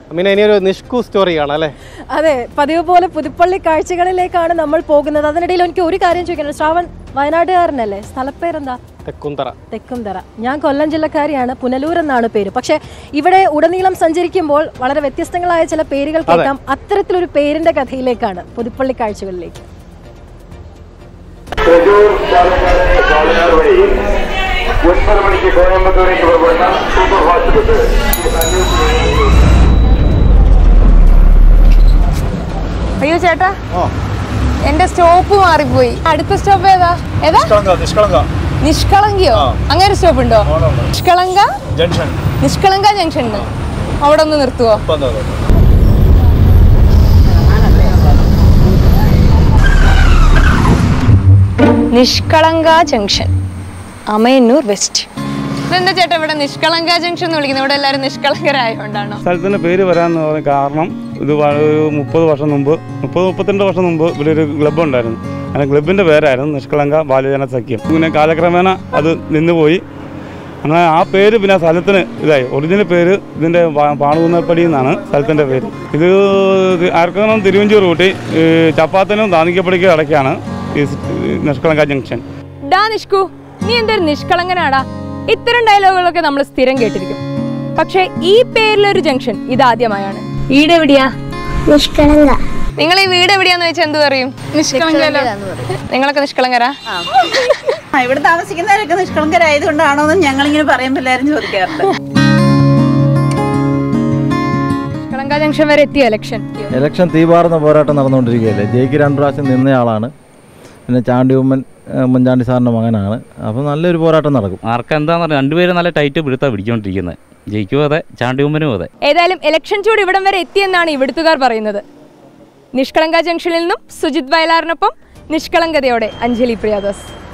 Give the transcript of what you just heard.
പിന്നെ ഇനി ഒരു നിഷ്കു സ്റ്റോറി കാണാം അല്ലേ അതെ പതിവ് പോലെ പുതുപ്പള്ളി കാഴ്ചകളിലേക്കാണ് നമ്മൾ പോകുന്നത് അതിനിടയിൽ എനിക്ക് ഒരു കാര്യം ചോദിക്കണം ശ്രാവൺ വയനാട്ടുകാരനല്ലേ സ്ഥലപ്പേരെന്താ തെക്കുന്തറ തെക്കുംതറ ഞാൻ കൊല്ലം ജില്ലക്കാരിയാണ് പുനലൂർ എന്നാണ് പേര് പക്ഷെ ഇവിടെ ഉടനീളം സഞ്ചരിക്കുമ്പോൾ വളരെ വ്യത്യസ്തങ്ങളായ ചില പേരുകൾ കേൾക്കാം അത്തരത്തിലൊരു പേരിന്റെ കഥയിലേക്കാണ് പുതുപ്പള്ളി കാഴ്ചകളിലേക്ക് തൃശൂർ പാലക്കാട് വാളയാർ വഴി ഒൻപത് മണിക്ക് കോയമ്പത്തൂരേക്ക് പുറപ്പെടുന്ന സൂപ്പർ ഫാസ്റ്റ് ബസ് അയ്യോ ചേട്ടാ എന്റെ സ്റ്റോപ്പ് മാറിപ്പോയി അടുത്ത സ്റ്റോപ്പ് ഏതാ ഏതാ നിഷ്കളങ്കിയോ അങ്ങനെ ഒരു സ്റ്റോപ്പ് ഉണ്ടോ നിഷ്കളങ്ക ജംഗ്ഷൻ നിഷ്കളങ്ക ജംഗ്ഷനിൽ അവിടെ ഒന്ന് നിർത്തുവോ നിഷ്കളങ്ക ജംഗ്ഷൻ അമയന്നൂർ വെസ്റ്റ് ഇതെന്താ ചേട്ടാ ഇവിടെ നിഷ്കളങ്ക ജംഗ്ഷൻ എന്ന് വിളിക്കുന്നത് ഇവിടെ എല്ലാവരും നിഷ്കളങ്കരായോണ്ടാണോ സ്ഥലത്തിൻ്റെ പേര് വരാമെന്ന് പറഞ്ഞ കാരണം ഇത് വ- ഒരു മുപ്പത് വർഷം മുമ്പ് മുപ്പത് മുപ്പത്തിരണ്ട് വർഷം മുമ്പ് ഇവിടെ ഒരു ക്ലബ്ബ് ഉണ്ടായിരുന്നു ആ ക്ലബിൻ്റെ പേരായിരുന്നു നിഷ്കളങ്ക ബാലജന സഖ്യം പിന്നെ കാലക്രമേണ അത് നിന്നുപോയി അങ്ങനെ ആ പേര് പിന്നെ ആ സ്ഥലത്തിന് ഇതായി ഒറിജിനൽ പേര് ഇതിൻ്റെ പാണുകുന്നപ്പടി എന്നാണ് സ്ഥലത്തിൻ്റെ പേര് ഇത് ആർക്കും തിരുവഞ്ചൂർ കൂട്ടി ഈ ചപ്പാത്തിനും താന്നിക്കപ്പടിക്കും ഇടയ്ക്കാണ് ഈ സ്- നിഷ്കളങ്ക ജംഗ്ഷൻ ഡാ നിഷ്കു നീ എന്തൊരു നിഷ്കളങ്കനാടാ ഇത്തരം ഡയലോഗുകളൊക്കെ നമ്മൾ സ്ഥിരം കേട്ടിരിക്കും പക്ഷേ ഈ പേരിലൊരു ജംഗ്ഷൻ ഇതാദ്യമായാണ് വീട് എവിടെയാ നിഷ്കളങ്ക നിങ്ങൾ ഈ വീട് എവിടെയാന്ന് വെച്ചാൽ എന്ത് പറയും നിങ്ങളൊക്കെ നിഷ്കളങ്കരാ ആ, ഇവിടെ താമസിക്കുന്നവരൊക്കെ നിഷ്കളങ്കരായതുകൊണ്ടാണോ എന്ന് ഞങ്ങളിങ്ങനെ പറയുമ്പോൾ എല്ലാവരും ചോദിക്കാറുണ്ട് നിഷ്കളങ്ക ജംഗ്ഷൻ വരെ എത്തിയ ഇലക്ഷൻ ഇലക്ഷൻ തീപാറുന്ന പോരാട്ടം നടന്നുകൊണ്ടിരിക്കുകയല്ലേ ജയിക്ക് രണ്ട് പ്രാവശ്യം നിന്നയാളാണ് പിന്നെ ചാണ്ടി ഉമ്മൻ ഏഹ്, ഉമ്മൻചാണ്ടി സാറിൻ്റെ മകനാണ് അപ്പോൾ നല്ലൊരു പോരാട്ടം നടക്കും ആർക്കെന്താന്ന് എന്താന്ന് പറഞ്ഞാൽ രണ്ടുപേരും നല്ല ടൈറ്റ് പിടുത്താണ് പിടിച്ചുകൊണ്ടിരിക്കുന്നത് ജയിക്കും അതെ ചാണ്ടിയുമ്മനും അതെ ഏതായാലും ഇലക്ഷൻ ചൂട് ഇവിടം വരെ എത്തിയെന്നാണ് ഇവിടുത്തുകാർ പറയുന്നത് നിഷ്കളങ്ക ജംഗ്ഷനിൽ നിന്നും സുജിത് വയലാറിനൊപ്പം നിഷ്കളങ്കതയോടെ അഞ്ജലി പ്രിയാദാസ്